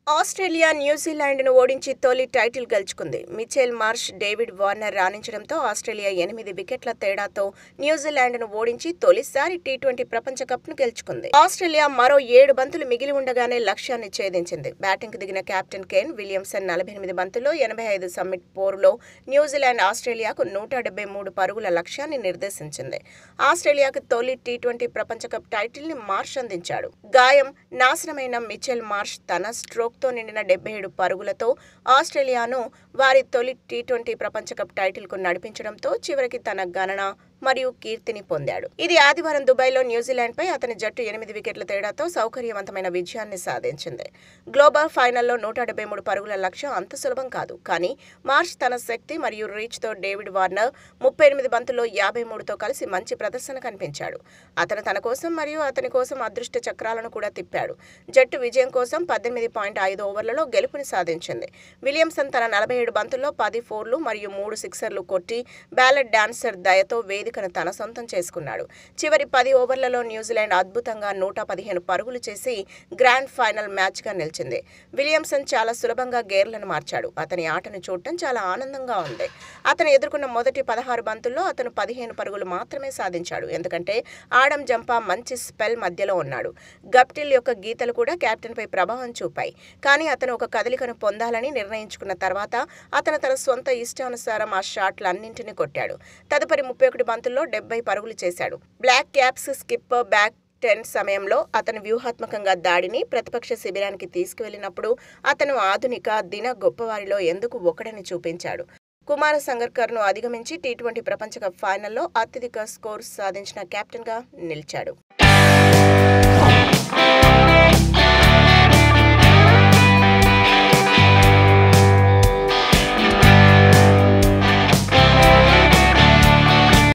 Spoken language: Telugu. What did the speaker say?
ఆస్ట్రేలియా న్యూజిలాండ్ను ఓడించి తొలి టైటిల్ గెలుచుకుంది మిచెల్ మార్ష్ డేవిడ్ వార్నర్ రాణించడంతో ఆస్ట్రేలియా ఎనిమిది వికెట్ల తేడాతో న్యూజిలాండ్ను ఓడించి తొలిసారి టీ ట్వంటీ ప్రపంచ కప్ను గెలుచుకుంది ఆస్ట్రేలియా మరో ఏడు బంతులు మిగిలి ఉండగానే లక్ష్యాన్ని ఛేదించింది బ్యాటింగ్కు దిగిన కెప్టెన్ కేన్ విలియమ్సన్ నలభై ఎనిమిది బంతుల్లో ఎనభై ఐదు సమ్మిట్ పోరులో న్యూజిలాండ్ ఆస్ట్రేలియాకు నూట డెబ్బై మూడు పరుగుల లక్ష్యాన్ని నిర్దేశించింది ఆస్ట్రేలియాకు తొలి టీ ట్వంటీ ప్రపంచ కప్ టైటిల్ని మార్ష్ అందించాడు గాయం నాశనమైన మిచెల్ మార్ష్ తన స్ట్రోక్తో నిండిన డెబ్బై ఏడు పరుగులతో ఆస్ట్రేలియాను వారి తొలి టీ ట్వంటీ ప్రపంచ కప్ టైటిల్కు నడిపించడంతో చివరికి తన గణన మరియు కీర్తిని పొందాడు ఇది ఆదివారం దుబాయ్లో న్యూజిలాండ్పై అతని జట్టు ఎనిమిది వికెట్ల తేడాతో సౌకర్యవంతమైన విజయాన్ని సాధించింది గ్లోబల్ ఫైనల్లో నూట డెబ్బై మూడు పరుగుల లక్ష్యం అంత సులభం కాదు కానీ మార్చ్ తన శక్తి మరియు రీచ్తో డేవిడ్ వార్నర్ ముప్పై ఎనిమిది బంతుల్లో యాభై మూడుతో కలిసి మంచి ప్రదర్శన కనిపించాడు అతను తన కోసం మరియు అతని కోసం అదృష్ట చక్రాలను కూడా తిప్పాడు జట్టు విజయం కోసం పద్దెనిమిది పాయింట్ ఐదు ఓవర్లలో గెలుపుని సాధించింది విలియమ్సన్ తన నలభై ఏడు బంతుల్లో పది ఫోర్లు మరియు మూడు సిక్సర్లు కొట్టి బ్యాలెట్ డాన్సర్ దయతో వేదికను తన సొంతం చేసుకున్నాడు చివరి పది ఓవర్లలో న్యూజిలాండ్ అద్భుతంగా నూట పదిహేను పరుగులు చేసి గ్రాండ్ ఫైనల్ మ్యాచ్గా నిలిచింది విలియమ్సన్ చాలా సులభంగా గేర్లను మార్చాడు అతని ఆటను చూడటం చాలా ఆనందంగా ఉంది అతను ఎదుర్కొన్న మొదటి పదహారు బంతుల్లో అతను పదిహేను పరుగులు మాత్రమే సాధించాడు ఎందుకంటే ఆడం జంపా మంచి స్పెల్ మధ్యలో ఉన్నాడు గప్టిల్ యొక్క గీతలు కూడా కెప్టెన్పై ప్రభావం చూపాయి కానీ అతను ఒక కదలికను పొందాలని నిర్ణయించుకున్న తర్వాత అతను తన సొంత ఇష్టానుసారం ఆ షాట్లన్నింటినీ కొట్టాడు తదుపరి ముప్పై ఒకటి బంతుల్లో డెబ్బై పరుగులు చేశాడు Black Caps skip back ten సమయంలో అతను వ్యూహాత్మకంగా దాడిని ప్రతిపక్ష శిబిరానికి తీసుకువెళ్లినప్పుడు అతను ఆధునిక దిన గొప్పవారిలో ఎందుకు ఒకడని చూపించాడు కుమార సంగర్కర్ను అధిగమించి టీ ట్వంటీ ప్రపంచ కప్ ఫైనల్లో అత్యధిక స్కోర్ సాధించిన కెప్టెన్గా నిలిచాడు